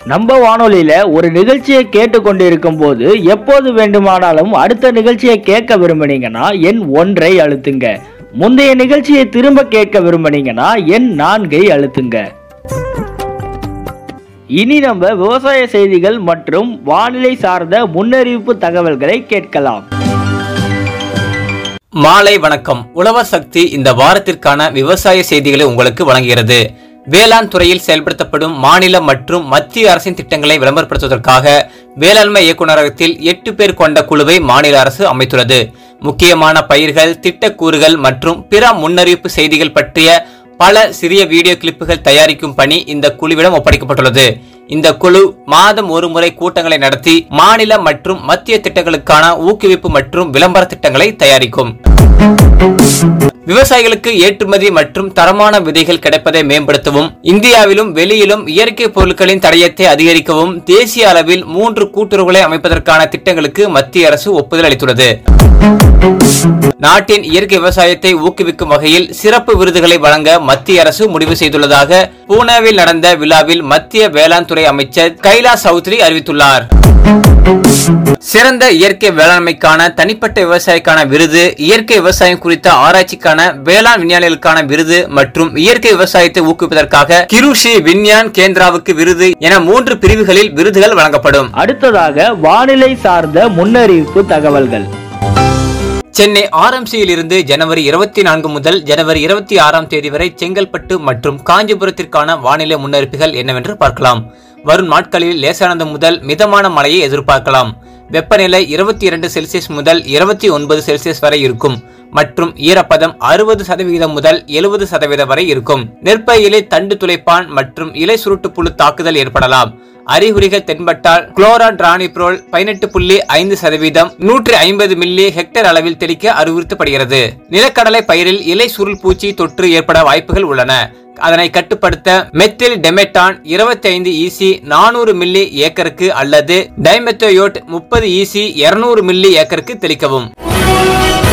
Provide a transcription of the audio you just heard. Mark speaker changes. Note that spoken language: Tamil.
Speaker 1: நம்ம வானொலியில ஒரு நிகழ்ச்சியை கேட்டுக்கொண்டிருக்கும் போது எப்போது வேண்டுமானாலும் அடுத்த நிகழ்ச்சியை கேட்க விரும்புனீங்கன்னா எண் ஒன்றை அழுத்துங்க முந்தைய நிகழ்ச்சியை திரும்ப கேட்க விரும்புனீங்கன்னா எண் நான்கை அழுத்துங்க இனி நம்ம விவசாய செய்திகள் மற்றும் வானிலை சார்ந்த முன்னறிவிப்பு தகவல்களை கேட்கலாம்
Speaker 2: மாலை வணக்கம் உழவர் சக்தி இந்த வாரத்திற்கான விவசாய செய்திகளை உங்களுக்கு வழங்குகிறது வேளாண் துறையில் செயல்படுத்தப்படும் மாநில மற்றும் மத்திய அரசின் திட்டங்களை விளம்பரப்படுத்துவதற்காக வேளாண்மை இயக்குநரகத்தில் எட்டு பேர் கொண்ட குழுவை மாநில அரசு அமைத்துள்ளது முக்கியமான பயிர்கள் திட்டக்கூறுகள் மற்றும் பிற முன்னறிவிப்பு செய்திகள் பற்றிய பல சிறிய வீடியோ கிளிப்புகள் தயாரிக்கும் பணி இந்த குழுவிடம் ஒப்படைக்கப்பட்டுள்ளது இந்த குழு மாதம் ஒரு முறை கூட்டங்களை நடத்தி மாநில மற்றும் மத்திய திட்டங்களுக்கான ஊக்குவிப்பு மற்றும் விளம்பர திட்டங்களை தயாரிக்கும் விவசாயிகளுக்கு ஏற்றுமதி மற்றும் தரமான விதைகள் கிடைப்பதை மேம்படுத்தவும் இந்தியாவிலும் வெளியிலும் இயற்கை பொருட்களின் தடயத்தை அதிகரிக்கவும் தேசிய அளவில் மூன்று கூட்டுறவுகளை அமைப்பதற்கான திட்டங்களுக்கு மத்திய அரசு ஒப்புதல் அளித்துள்ளது நாட்டின் இயற்கை விவசாயத்தை ஊக்குவிக்கும் வகையில் சிறப்பு விருதுகளை வழங்க மத்திய அரசு முடிவு செய்துள்ளதாக பூனேவில் நடந்த விழாவில் மத்திய வேளாண் துறை அமைச்சர் கைலாஷ் சௌத்ரி அறிவித்துள்ளார் சிறந்த இயற்கை வேளாண்மைக்கான தனிப்பட்ட விவசாயிக்கான விருது இயற்கை விவசாயம் குறித்த ஆராய்ச்சிக்கான வேளாண் விஞ்ஞானிகளுக்கான விருது மற்றும் இயற்கை விவசாயத்தை ஊக்குவிப்பதற்காக கிருஷி விஞ்ஞான் கேந்திராவுக்கு விருது என மூன்று பிரிவுகளில் விருதுகள் வழங்கப்படும்
Speaker 1: அடுத்ததாக வானிலை சார்ந்த முன்னறிவிப்பு தகவல்கள்
Speaker 2: சென்னை ஆர்எம்சியில் இருந்து ஜனவரி இருபத்தி நான்கு முதல் ஜனவரி இருபத்தி ஆறாம் தேதி வரை செங்கல்பட்டு மற்றும் காஞ்சிபுரத்திற்கான வானிலை முன்னறிப்புகள் என்னவென்று பார்க்கலாம் வரும் நாட்களில் லேசானது முதல் மிதமான மழையை எதிர்பார்க்கலாம் வெப்பநிலை இருபத்தி இரண்டு செல்சியஸ் முதல் இருபத்தி ஒன்பது செல்சியஸ் வரை இருக்கும் மற்றும் ஈரப்பதம் அறுபது சதவிகிதம் முதல் எழுபது சதவீதம் வரை இருக்கும் நெற்பயிலே தண்டு துளைப்பான் மற்றும் இலை சுருட்டு புழு தாக்குதல் ஏற்படலாம் அறிகுறிகள் தென்பட்டால் குளோராட்ரானிப்ரோல் பதினெட்டு புள்ளி ஐந்து சதவீதம் நூற்றி ஐம்பது மில்லி ஹெக்டேர் அளவில் தெளிக்க அறிவுறுத்தப்படுகிறது நிலக்கடலை பயிரில் இலை சுருள் பூச்சி தொற்று ஏற்பட வாய்ப்புகள் உள்ளன அதனை கட்டுப்படுத்த மெத்தில் டெமெட்டான் இருபத்தி ஐந்து இசி நானூறு மில்லி ஏக்கருக்கு அல்லது டைமெத்தோயோட் முப்பது இசி இருநூறு மில்லி ஏக்கருக்கு தெளிக்கவும்